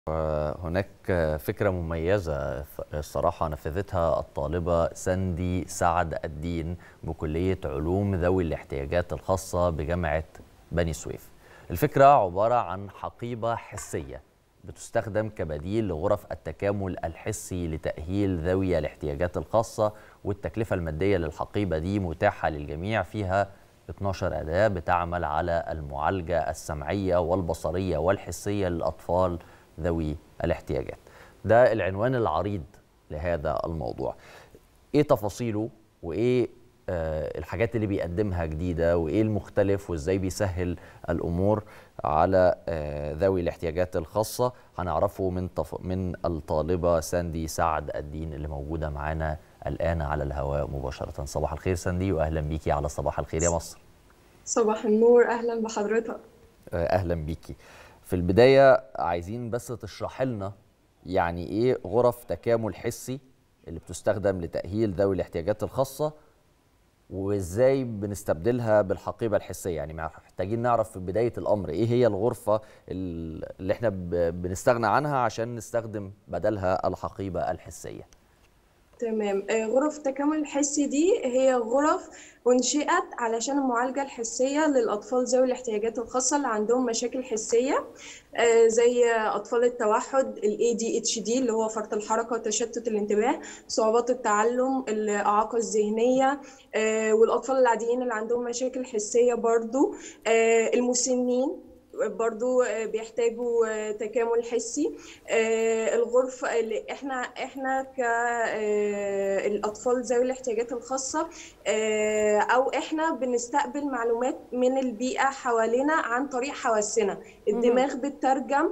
هناك فكرة مميزة الصراحة نفذتها الطالبة ساندي سعد الدين بكلية علوم ذوي الاحتياجات الخاصة بجامعة بني سويف الفكرة عبارة عن حقيبة حسية بتستخدم كبديل لغرف التكامل الحسي لتأهيل ذوي الاحتياجات الخاصة والتكلفة المادية للحقيبة دي متاحة للجميع فيها 12 أداة بتعمل على المعالجة السمعية والبصرية والحسية للأطفال ذوي الاحتياجات ده العنوان العريض لهذا الموضوع ايه تفاصيله وايه آه الحاجات اللي بيقدمها جديده وايه المختلف وازاي بيسهل الامور على آه ذوي الاحتياجات الخاصه هنعرفه من تف... من الطالبه ساندي سعد الدين اللي موجوده معانا الان على الهواء مباشره صباح الخير ساندي واهلا بيكي على صباح الخير يا مصر صباح النور اهلا بحضرتك آه اهلا بيكي في البداية عايزين بس تشرح لنا يعني ايه غرف تكامل حسي اللي بتستخدم لتأهيل ذوي الاحتياجات الخاصة وازاي بنستبدلها بالحقيبة الحسية يعني محتاجين نعرف في بداية الأمر ايه هي الغرفة اللي احنا بنستغنى عنها عشان نستخدم بدلها الحقيبة الحسية تمام غرف التكامل الحسي دي هي غرف أنشئت علشان المعالجة الحسية للأطفال ذوي الاحتياجات الخاصة اللي عندهم مشاكل حسية زي أطفال التوحد ال ADHD اللي هو فرط الحركة وتشتت الانتباه صعوبات التعلم الإعاقة الذهنية والأطفال العاديين اللي عندهم مشاكل حسية برضو المسنين برضو بيحتاجوا تكامل حسي الغرفة اللي احنا احنا كالاطفال ذوي الاحتياجات الخاصة او احنا بنستقبل معلومات من البيئة حوالينا عن طريق حواسنا الدماغ بتترجم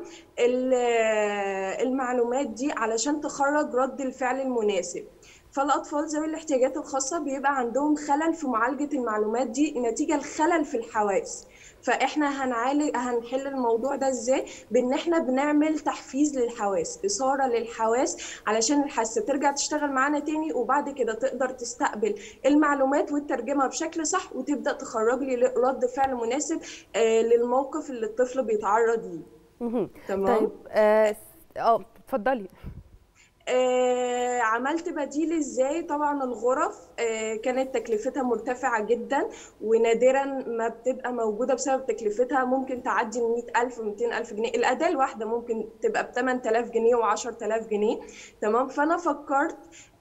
المعلومات دي علشان تخرج رد الفعل المناسب فالاطفال ذوي الاحتياجات الخاصه بيبقى عندهم خلل في معالجه المعلومات دي نتيجه الخلل في الحواس فاحنا هنعالج هنحل الموضوع ده ازاي بان احنا بنعمل تحفيز للحواس اثاره للحواس علشان الحاسه ترجع تشتغل معانا تاني وبعد كده تقدر تستقبل المعلومات وتترجمها بشكل صح وتبدا تخرج لي رد فعل مناسب آه للموقف اللي الطفل بيتعرض ليه تمام طيب اه اتفضلي آه عملت بديل ازاي طبعا الغرف آه كانت تكلفتها مرتفعة جدا ونادرا ما بتبقى موجودة بسبب تكلفتها ممكن تعدي ال 100000 200000 جنيه الأداة الواحدة ممكن تبقى ب 8000 جنيه و 10000 جنيه تمام فأنا فكرت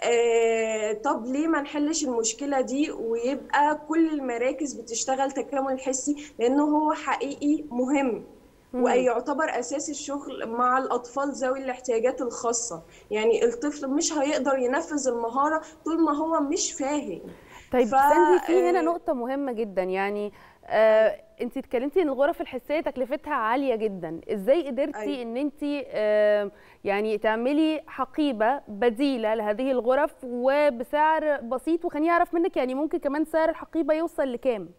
آه طب ليه ما نحلش المشكلة دي ويبقى كل المراكز بتشتغل تكامل حسي لأنه هو حقيقي مهم ويعتبر اساس الشغل مع الاطفال ذوي الاحتياجات الخاصه يعني الطفل مش هيقدر ينفذ المهاره طول ما هو مش فاهم طيب ف... ساندي في هنا نقطه مهمه جدا يعني آه انت اتكلمتي ان الغرف الحسيه تكلفتها عاليه جدا ازاي قدرتي أيوة. ان انت آه يعني تعملي حقيبه بديله لهذه الغرف وبسعر بسيط وخليني اعرف منك يعني ممكن كمان سعر الحقيبه يوصل لكام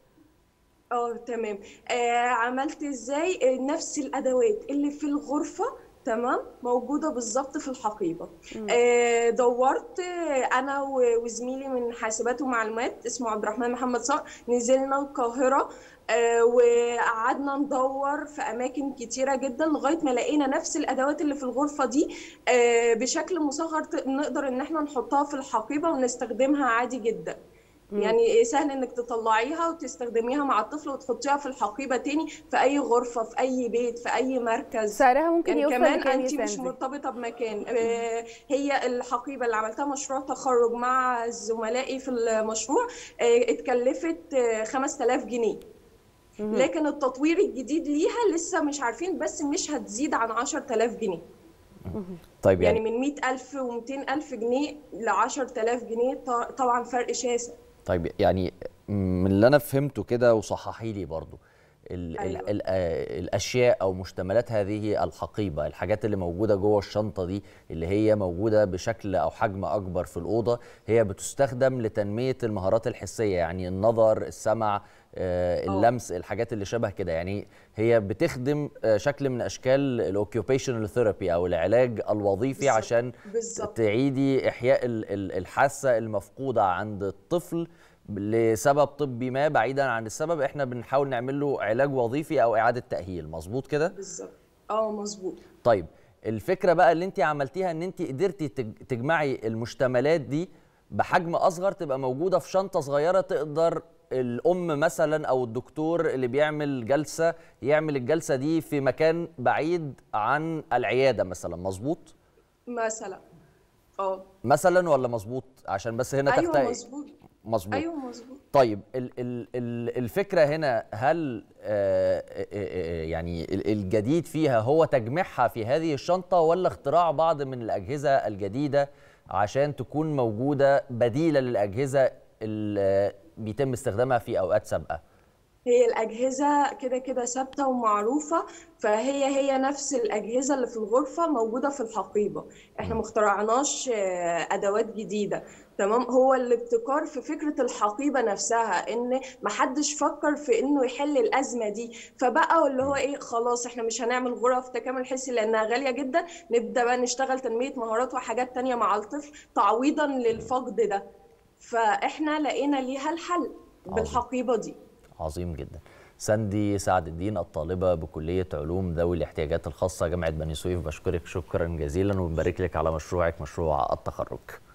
اه تمام آه عملت ازاي آه نفس الادوات اللي في الغرفه تمام موجوده بالظبط في الحقيبه آه دورت آه انا وزميلي من حاسبات ومعلومات اسمه عبد الرحمن محمد صقر نزلنا القاهره آه وقعدنا ندور في اماكن كتيره جدا لغايه ما لقينا نفس الادوات اللي في الغرفه دي آه بشكل مصغر نقدر ان احنا نحطها في الحقيبه ونستخدمها عادي جدا يعني سهل انك تطلعيها وتستخدميها مع الطفل وتحطيها في الحقيبه تاني في اي غرفه في اي بيت في اي مركز سعرها ممكن يعني يوصل كمان انت مش مرتبطه بمكان آه هي الحقيبه اللي عملتها مشروع تخرج مع زملائي في المشروع آه اتكلفت آه 5000 جنيه لكن التطوير الجديد ليها لسه مش عارفين بس مش هتزيد عن 10000 جنيه طيب يعني, يعني من 100000 و200000 جنيه ل 10000 جنيه طبعا فرق شاسع طيب يعني من اللي انا فهمته كده وصححي لي برضو ال أيوة. ال ال الاشياء او مشتملات هذه الحقيبه الحاجات اللي موجوده جوه الشنطه دي اللي هي موجوده بشكل او حجم اكبر في الاوضه هي بتستخدم لتنميه المهارات الحسيه يعني النظر السمع آه اللمس الحاجات اللي شبه كده يعني هي بتخدم آه شكل من اشكال الاوكيوبيشنال ثيرابي او العلاج الوظيفي بالزبط. عشان بالزبط. تعيدي احياء الحاسه المفقوده عند الطفل لسبب طبي ما بعيدا عن السبب احنا بنحاول نعمل له علاج وظيفي او اعاده تاهيل مظبوط كده بالظبط اه مظبوط طيب الفكره بقى اللي انت عملتيها ان انت قدرتي تج- تجمعي المشتملات دي بحجم اصغر تبقى موجوده في شنطه صغيره تقدر الام مثلا او الدكتور اللي بيعمل جلسه يعمل الجلسه دي في مكان بعيد عن العياده مثلا مظبوط مثلا اه مثلا ولا مظبوط عشان بس هنا ايوه تختلف مظبوط مظبوط ايوه مظبوط طيب ال ال ال الفكره هنا هل آه آه، آه، يعني ال- الجديد فيها هو تجميعها في هذه الشنطه ولا اختراع بعض من الاجهزه الجديده عشان تكون موجوده بديله للاجهزه اللي بيتم استخدامها في اوقات سابقه هي الأجهزة كده كده ثابتة ومعروفة فهي هي نفس الأجهزة اللي في الغرفة موجودة في الحقيبة احنا مخترعناش آه، أدوات جديدة تمام هو الابتكار في فكرة الحقيبة نفسها إن محدش فكر في إنه يحل الأزمة دي فبقى اللي هو إيه خلاص احنا مش هنعمل غرف تكامل حسي لأنها غالية جدا نبدأ بقى نشتغل تنمية مهارات وحاجات تانية مع الطفل تعويضا للفقد ده فاحنا لقينا ليها الحل بالحقيبة دي عظيم جدا ساندي سعد الدين الطالبه بكليه علوم ذوي الاحتياجات الخاصه جامعه بني سويف بشكرك شكرا جزيلا وبنبارك لك على مشروعك مشروع التخرج